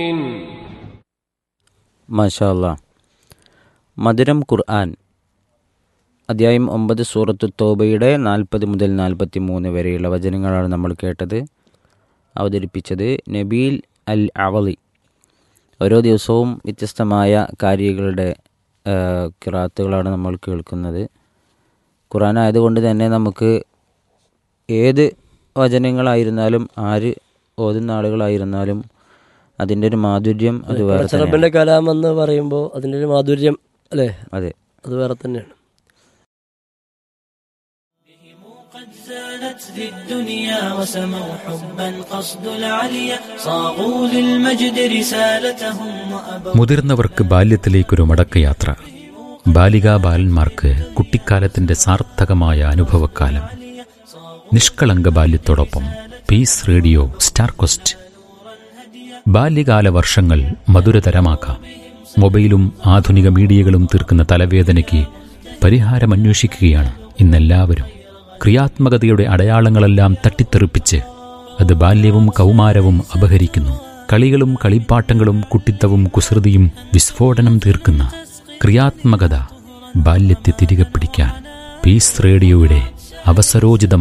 മാഷാല്ല മധുരം ഖുർആൻ അധ്യായം ഒമ്പത് സൂറത്തു തോബയുടെ നാൽപ്പത് മുതൽ നാൽപ്പത്തി മൂന്ന് വരെയുള്ള വചനങ്ങളാണ് നമ്മൾ കേട്ടത് അവതരിപ്പിച്ചത് നബീൽ അൽ അവലി ഓരോ ദിവസവും വ്യത്യസ്തമായ കാര്യങ്ങളുടെ കിറാത്തുകളാണ് നമ്മൾ കേൾക്കുന്നത് ഖുർആൻ ആയതുകൊണ്ട് തന്നെ നമുക്ക് ഏത് വചനങ്ങളായിരുന്നാലും ആര് ഓതുന്ന ആളുകളായിരുന്നാലും അതിൻ്റെ ഒരു മാധുര്യം അത് വേറെ തന്നെയാണ്. പടച്ചറബിന്റെ കലാം എന്ന് പറയുമ്പോൾ അതിന്റെ ഒരു മാധുര്യം അല്ലേ അതെ അത് വേറെ തന്നെയാണ് قد زانت ذي الدنيا وسموا حبا قصد العليا صاغوا للمجد رسالتهم وأبوا മുതിർന്നവർക്ക് ബാല്യത്തിലേക്കൊരു മടക്കയാത്ര ബാലികാ ബാലന്മാർക്ക് കുട്ടിക്കാലത്തിന്റെ സാർത്ഥകമായ അനുഭവക്കാലം നിഷ്കളങ്ക ബാല്യത്തോടൊപ്പം പീസ് റേഡിയോ സ്റ്റാർ കൊസ്റ്റ് ബാല്യകാല വർഷങ്ങൾ മധുരതരമാക്കാം മൊബൈലും ആധുനിക മീഡിയകളും തീർക്കുന്ന തലവേദനയ്ക്ക് പരിഹാരമന്വേഷിക്കുകയാണ് ഇന്നെല്ലാവരും ക്രിയാത്മകതയുടെ അടയാളങ്ങളെല്ലാം തട്ടിത്തെറിപ്പിച്ച് അത് ബാല്യവും കൗമാരവും അപഹരിക്കുന്നു കളികളും കളിപ്പാട്ടങ്ങളും കുട്ടിത്തവും കുസൃതിയും വിസ്ഫോടനം തീർക്കുന്ന ക്രിയാത്മകത ബാല്യത്തെ തിരികെ പിടിക്കാൻ പീസ് റേഡിയോയുടെ അവസരോചിത